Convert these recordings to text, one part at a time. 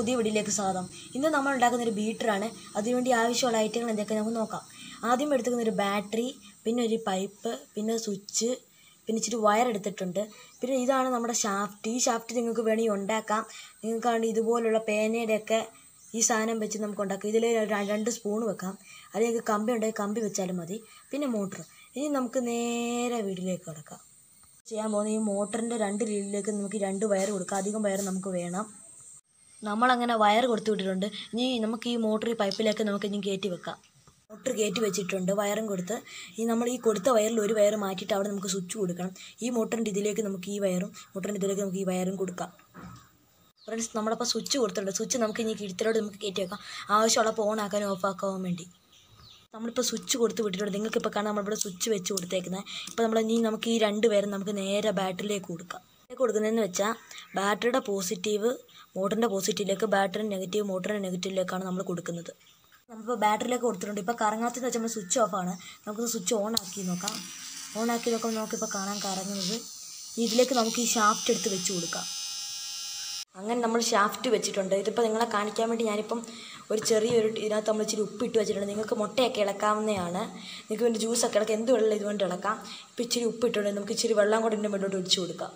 പുതിയ വീഡിയോയിലേക്ക് സ്വാഗതം ഇന്ന് നമ്മൾ ഉണ്ടാക്കുന്ന ഒരു ബീറ്ററാണ് അതിനുവേണ്ടി ആവശ്യമുള്ള ഐറ്റങ്ങൾ എന്തൊക്കെ നമുക്ക് നോക്കാം ആദ്യം എടുത്തുക്കുന്ന ഒരു ബാറ്ററി പിന്നെ ഒരു പൈപ്പ് പിന്നെ സ്വിച്ച് പിന്നെ ഇച്ചിരി വയർ എടുത്തിട്ടുണ്ട് പിന്നെ ഇതാണ് നമ്മുടെ ഷാഫ്റ്റ് ഈ ഷാഫ്റ്റ് നിങ്ങൾക്ക് വേണമെങ്കിൽ ഉണ്ടാക്കാം നിങ്ങൾക്കാണ്ട് ഇതുപോലുള്ള പേനയുടെയൊക്കെ ഈ സാധനം വെച്ച് നമുക്ക് ഉണ്ടാക്കാം ഇതിൽ രണ്ട് സ്പൂൺ വെക്കാം അല്ലെങ്കിൽ കമ്പി ഉണ്ടെങ്കിൽ കമ്പി വെച്ചാലും മതി പിന്നെ മോട്ടർ ഇനി നമുക്ക് നേരെ വീട്ടിലേക്ക് കിടക്കാം ചെയ്യാൻ പോകുന്ന ഈ മോട്ടറിൻ്റെ രണ്ട് രീതിയിലേക്ക് നമുക്ക് ഈ രണ്ട് വയർ കൊടുക്കാം അധികം വയർ നമുക്ക് വേണം നമ്മളങ്ങനെ വയർ കൊടുത്തു വിട്ടിട്ടുണ്ട് ഇനി നമുക്ക് ഈ മോട്ടർ ഈ പൈപ്പിലേക്ക് നമുക്ക് ഇനി കയറ്റി വെക്കാം മോട്ടർ കയറ്റി വെച്ചിട്ടുണ്ട് വയറും കൊടുത്ത് ഈ നമ്മൾ ഈ കൊടുത്ത വയറിൽ ഒരു വയർ മാറ്റിയിട്ട് അവിടെ നമുക്ക് സ്വിച്ച് കൊടുക്കണം ഈ മോട്ടറിൻ്റെ ഇതിലേക്ക് നമുക്ക് ഈ വയറും മോട്ടറിൻ്റെ ഇതിലേക്ക് നമുക്ക് ഈ വയറും കൊടുക്കാം ഫ്രണ്ട്സ് നമ്മളിപ്പോൾ സ്വിച്ച് കൊടുത്തിട്ടുണ്ട് സ്വിച്ച് നമുക്ക് ഇനി കിഴുത്തിലോട്ട് നമുക്ക് കയറ്റി വെക്കാം ആവശ്യമുള്ളപ്പോൾ ഓൺ ആക്കാനും ഓഫ് ആക്കാൻ വേണ്ടി നമ്മളിപ്പോൾ സ്വിച്ച് കൊടുത്ത് വിട്ടിട്ടുണ്ട് നിങ്ങൾക്ക് ഇപ്പോൾ കാണാൻ നമ്മളിവിടെ സ്വിച്ച് വെച്ച് കൊടുത്തേക്കുന്നത് ഇപ്പോൾ നമ്മൾ ഇനി നമുക്ക് ഈ രണ്ട് പേരും നമുക്ക് നേരെ ബാറ്ററിയിലേക്ക് കൊടുക്കാം ഇതിലേക്ക് കൊടുക്കുന്നതെന്ന് വെച്ചാൽ ബാറ്ററിയുടെ പോസിറ്റീവ് മോട്ടറിൻ്റെ പോസിറ്റീവിലേക്ക് ബാറ്ററി നെഗറ്റീവ് മോട്ടറിൻ്റെ നെഗറ്റീവിലേക്കാണ് നമ്മൾ കൊടുക്കുന്നത് നമ്മളിപ്പോൾ ബാറ്ററിയിലേക്ക് കൊടുത്തിട്ടുണ്ട് ഇപ്പോൾ കറങ്ങാത്തതെന്ന് വെച്ചാൽ നമ്മൾ സ്വിച്ച് ഓഫാണ് നമുക്കൊന്ന് സ്വിച്ച് ഓൺ ആക്കി നോക്കാം ഓൺ ആക്കി നോക്കുമ്പോൾ നമുക്കിപ്പോൾ കാണാൻ കറങ്ങുന്നത് ഇതിലേക്ക് നമുക്ക് ഈ ഷാഫ്റ്റ് എടുത്ത് വെച്ച് കൊടുക്കാം അങ്ങനെ നമ്മൾ ഷാഫ്റ്റ് വെച്ചിട്ടുണ്ട് ഇതിപ്പോൾ നിങ്ങളെ കാണിക്കാൻ വേണ്ടി ഞാനിപ്പം ഒരു ചെറിയൊരു ഇതിനകത്ത് നമ്മൾ ഇച്ചിരി ഉപ്പിട്ട് വെച്ചിട്ടുണ്ട് നിങ്ങൾക്ക് മുട്ടയൊക്കെ ഇളക്കാവുന്നതാണ് നിങ്ങൾക്ക് വേണ്ടി ജ്യൂസൊക്കെ ഇളക്കാം എന്ത് വെള്ളം ഇതുകൊണ്ട് ഇളക്കാം ഇപ്പോൾ ഇച്ചിരി ഉപ്പിട്ടുണ്ട് നമുക്ക് ഇച്ചിരി വെള്ളം കൂടി ഇതിൻ്റെ മുന്നോട്ട് ഒഴിച്ചു കൊടുക്കാം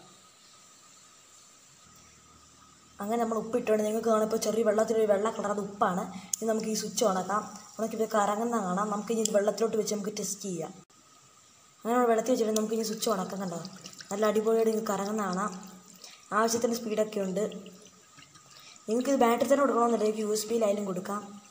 അങ്ങനെ നമ്മൾ ഉപ്പിട്ടുണ്ട് നിങ്ങൾക്ക് കാണാം ഇപ്പോൾ ചെറിയ വെള്ളത്തിലൊരു വെള്ള കളർ അത് ഉപ്പാണ് ഇനി നമുക്ക് ഈ സ്വിച്ച് ഉണക്കാം ഉണക്കിപ്പോൾ കറങ്ങുന്ന കാണാം നമുക്ക് ഇനി ഇത് വെള്ളത്തിലോട്ട് വെച്ച് നമുക്ക് ടെസ്റ്റ് ചെയ്യാം അങ്ങനെ നമ്മൾ വെള്ളത്തിൽ വെച്ചിട്ട് നമുക്ക് ഇനി സ്വിച്ച് ഉണക്കാം കണ്ടോ നല്ല അടിപൊളിയായിട്ട് നിങ്ങൾക്ക് കറങ്ങുന്ന കാണാം ആവശ്യത്തിന് സ്പീഡൊക്കെ ഉണ്ട് നിങ്ങൾക്ക് ഇത് ബാറ്ററി തന്നെ കൊടുക്കണമെന്നുണ്ടെങ്കിൽ യു എസ് ബിയിലായാലും കൊടുക്കാം